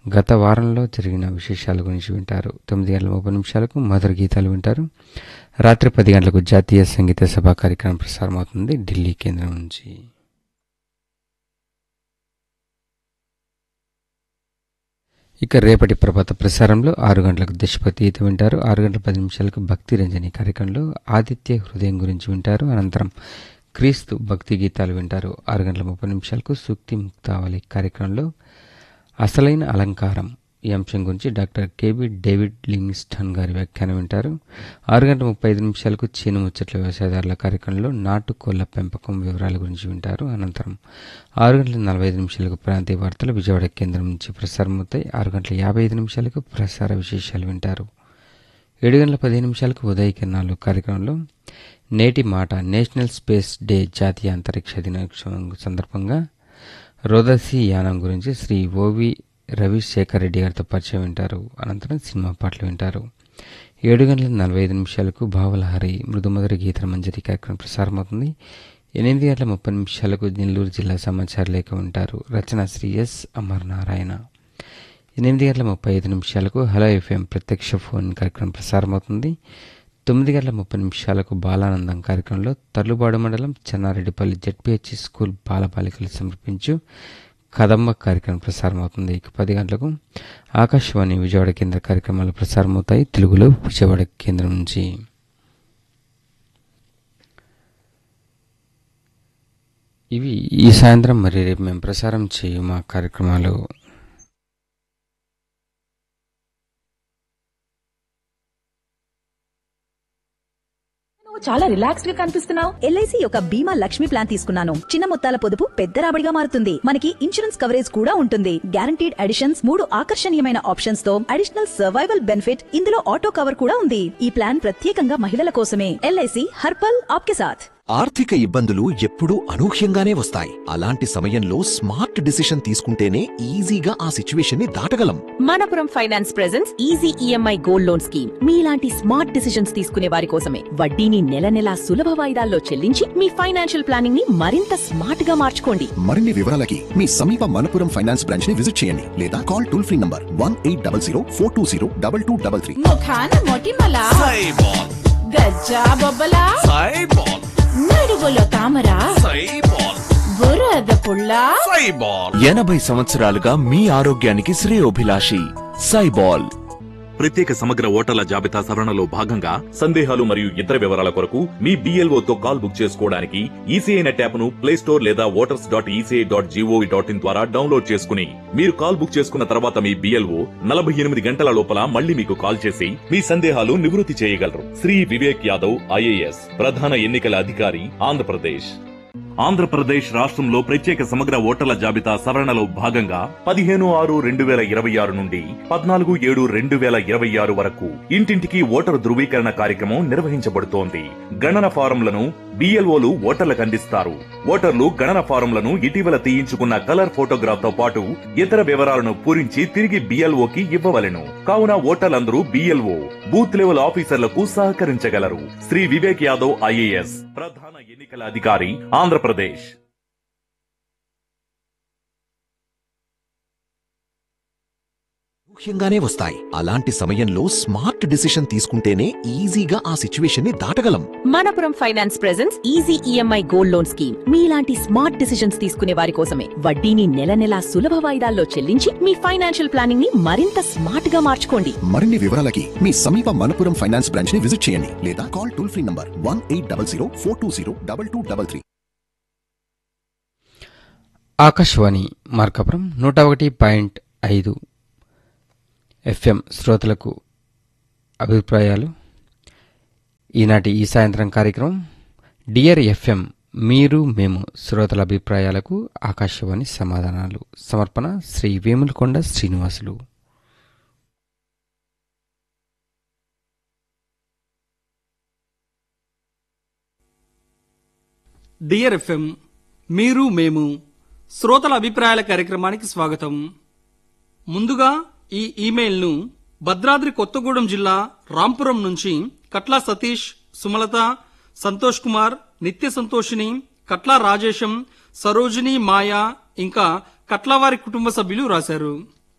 గత వారంలో జరిగిన విశేషాల గురించి వింటారు తొమ్మిది గంటల ముప్పై నిమిషాలకు మధుర గీతాలు వింటారు రాత్రి పది గంటలకు జాతీయ సంగీత సభ కార్యక్రమం ప్రసారం అవుతుంది ఢిల్లీ కేంద్రం నుంచి ఇక రేపటి ప్రభాత ప్రసారంలో ఆరు గంటలకు దేశపతి గీత వింటారు ఆరు గంటల పది నిమిషాలకు భక్తి రంజని కార్యక్రమంలో ఆదిత్య హృదయం గురించి వింటారు అనంతరం క్రీస్తు భక్తి గీతాలు వింటారు ఆరు గంటల ముప్పై నిమిషాలకు సూక్తి ముక్తావళి కార్యక్రమంలో అసలైన అలంకారం ఈ అంశం గురించి డాక్టర్ కేబి డేవిడ్ లింగ్స్టన్ గారి వ్యాఖ్యానం వింటారు ఆరు గంటల ముప్పై ఐదు నిమిషాలకు చీను ముచ్చట్ల వ్యవసాయదారుల కార్యక్రమంలో నాటు కోళ్ల పెంపకం వివరాల గురించి వింటారు అనంతరం ఆరు గంటల నలభై ఐదు నిమిషాలకు ప్రాంతీయ వార్తలు విజయవాడ కేంద్రం నుంచి ప్రసారమవుతాయి ఆరు గంటల యాభై ఐదు నిమిషాలకు ప్రసార విశేషాలు వింటారు ఏడు గంటల పదిహేను నిమిషాలకు ఉదయ కిరణాలు కార్యక్రమంలో నేటి మాట నేషనల్ స్పేస్ డే జాతీయ అంతరిక్ష దినోత్సవం సందర్భంగా రోదసి యానం గురించి శ్రీ ఓవి రవిశేఖర్ రెడ్డి గారితో పరిచయం వింటారు అనంతరం సినిమా పాటలు వింటారు ఏడు గంటల నలభై ఐదు నిమిషాలకు భావలహరి మృదుమధుర గీతల మంజరి కార్యక్రమం ప్రసారమవుతుంది ఎనిమిది గంటల ముప్పై నిమిషాలకు నెల్లూరు జిల్లా సమాచార లేఖ ఉంటారు రచన శ్రీ ఎస్ అమర్నారాయణ ఎనిమిది గంటల ముప్పై ఐదు నిమిషాలకు హలో ఎఫ్ఎం ప్రత్యక్ష ఫోన్ కార్యక్రమం ప్రసారమవుతుంది తొమ్మిది గంటల ముప్పై నిమిషాలకు బాలానందం కార్యక్రమంలో తర్లుబాడు మండలం చెన్నారెడ్డిపల్లి జడ్పిహెచ్ స్కూల్ బాలబాలికలు సమర్పించు కదంబ కార్యక్రమం ప్రసారమవుతుంది ఇక పది గంటలకు ఆకాశవాణి విజయవాడ కేంద్ర కార్యక్రమాలు ప్రసారమవుతాయి తెలుగులో విజయవాడ కేంద్రం నుంచి ఇవి ఈ సాయంత్రం మరి రేపు మేము ప్రసారం చేయు మా కార్యక్రమాలు నువ్వు చాలా రిలాక్స్డ్ గా కనిపిస్తున్నావు ఎల్ఐసి యొక్క బీమా లక్ష్మి ప్లాన్ తీసుకున్నాను చిన్న మొత్తాల పొదుపు పెద్ద రాబడిగా మారుతుంది మనకి ఇన్సూరెన్స్ కవరేజ్ కూడా ఉంటుంది గ్యారంటీడ్ అడిషన్స్ మూడు ఆకర్షణీయమైన ఆప్షన్స్ తో అడిషనల్ సర్వైవల్ బెనిఫిట్ ఇందులో ఆటో కవర్ కూడా ఉంది ఈ ప్లాన్ ప్రత్యేకంగా మహిళల కోసమే ఎల్ఐసి హర్పల్ ఆప్కే సాథ్ ఆర్థిక ఇబ్బందులు ఎప్పుడూ అనూహ్యంగానే వస్తాయి అలాంటి సమయంలో స్మార్ట్ డిసిషన్ తీసుకుంటేనే ఈజీగా ఆ సిచ్యువేషన్ ని దాటగలం Manappuram finance presence easy EMI gold loan scheme మీలాంటి స్మార్ట్ డిసిషన్స్ తీసుకునే వారి కోసమే వడ్డీని నెల నెలా సులభ వాయిదాల్లో చెల్లించి మీ ఫైనాన్షియల్ ప్లానింగ్ ని మరింత స్మార్ట్ గా మార్చుకోండి మరిన్ని వివరాలకి మీ సమీప మనపురం ఫైనాన్స్ బ్రాంచ్ ని విజిట్ చేయండి లేదా call toll free number one eight double zero four two zero double two double three ముఖాన మొటిమల సైబాల్ గజ్జా బొబ్బల సైబాల్ నడుగులో తామర సైబాల్ బురద పుల్ల సైబాల్ ఎనభై సంవత్సరాలుగా మీ ఆరోగ్యానికి శ్రేయోభిలాషి సైబాల్ ప్రత్యేక సమగ్ర ఓటర్ల జాబితా సవరణలో భాగంగా సందేహాలు మరియు ఇతర వివరాల కొరకు మీ BLO తో కాల్ బుక్ చేసుకోవడానికి ఈసీఐ నెట్ యాప్ ను ప్లే స్టోర్ లేదా voters dot ECI dot GOV dot in ద్వారా డౌన్లోడ్ చేసుకుని మీరు కాల్ బుక్ చేసుకున్న తర్వాత మీ బిఎల్ఓ నలభై ఎనిమిది గంటల లోపల మళ్ళీ మీకు కాల్ చేసి మీ సందేహాలు నివృత్తి చేయగలరు శ్రీ వివేక్ యాదవ్ ఐఏఎస్ ప్రధాన ఎన్నికల అధికారి ఆంధ్రప్రదేశ్ ఆంధ్రప్రదేశ్ రాష్ట్రంలో ప్రత్యేక సమగ్ర ఓటర్ల జాబితా సవరణలో భాగంగా పదిహేను ఆరు రెండు వేల ఇరవై ఆరు నుండి పద్నాలుగు ఏడు రెండు వేల ఇరవై ఆరు వరకు ఇంటింటికి ఓటరు ధృవీకరణ కార్యక్రమం నిర్వహించబడుతోంది గణన ఫారంలను బిఎల్ఓలు ఓటర్లకు అందిస్తారు ఓటర్లు గణన ఫారంలను ఇటీవల తీయించుకున్న కలర్ ఫోటోగ్రాఫ్ తో పాటు ఇతర వివరాలను పూరించి తిరిగి బిఎల్ఓకి ఇవ్వవలెను కావున ఓటర్లందరూ బిఎల్ఓ బూత్ లెవెల్ ఆఫీసర్లకు సహకరించగలరు శ్రీ వివేక్ యాదవ్ ఐఏఎస్ ప్రధాన ఎన్నికల అధికారి ఆంధ్రప్రదేశ్ అనూహ్యంగానే వస్తాయి అలాంటి సమయంలో స్మార్ట్ డిసిషన్ తీసుకుంటేనే ఈజీగా ఆ సిచ్యువేషన్ ని దాటగలం Manappuram finance presence easy EMI gold loan scheme మీలాంటి స్మార్ట్ డిసిషన్స్ తీసుకునే వారి కోసమే వడ్డీని నెల నెలా సులభ వాయిదాల్లో చెల్లించి మీ ఫైనాన్షియల్ ప్లానింగ్ ని మరింత స్మార్ట్ గా మార్చుకోండి మరిన్ని వివరాలకి మీ సమీప మనపురం ఫైనాన్స్ బ్రాంచ్ ని విజిట్ చేయండి లేదా call toll free number one eight double zero four two zero double two double three Akashvani Markapuram నూట ఒకటి పాయింట్ ఐదు ఎఫ్ఎం శ్రోతలకు అభిప్రాయాలు ఈనాటి ఈ సాయంత్రం కార్యక్రమం డియర్ ఎఫ్ఎం మీరు మేము శ్రోతల అభిప్రాయాలకు ఆకాశవాణి సమాధానాలు సమర్పణ శ్రీ వేములకొండ శ్రీనివాసులు డియర్ ఎఫ్ఎం మీరు మేము శ్రోతల అభిప్రాయాల కార్యక్రమానికి స్వాగతం ముందుగా ఈ ఇమెయిల్ను భద్రాద్రి కొత్తగూడెం జిల్లా రాంపురం నుంచి కట్లా సతీష్ సుమలత సంతోష్ కుమార్ నిత్య సంతోషిని కట్లా రాజేశం సరోజిని మాయా ఇంకా కట్లవారి కుటుంబ సభ్యులు రాశారు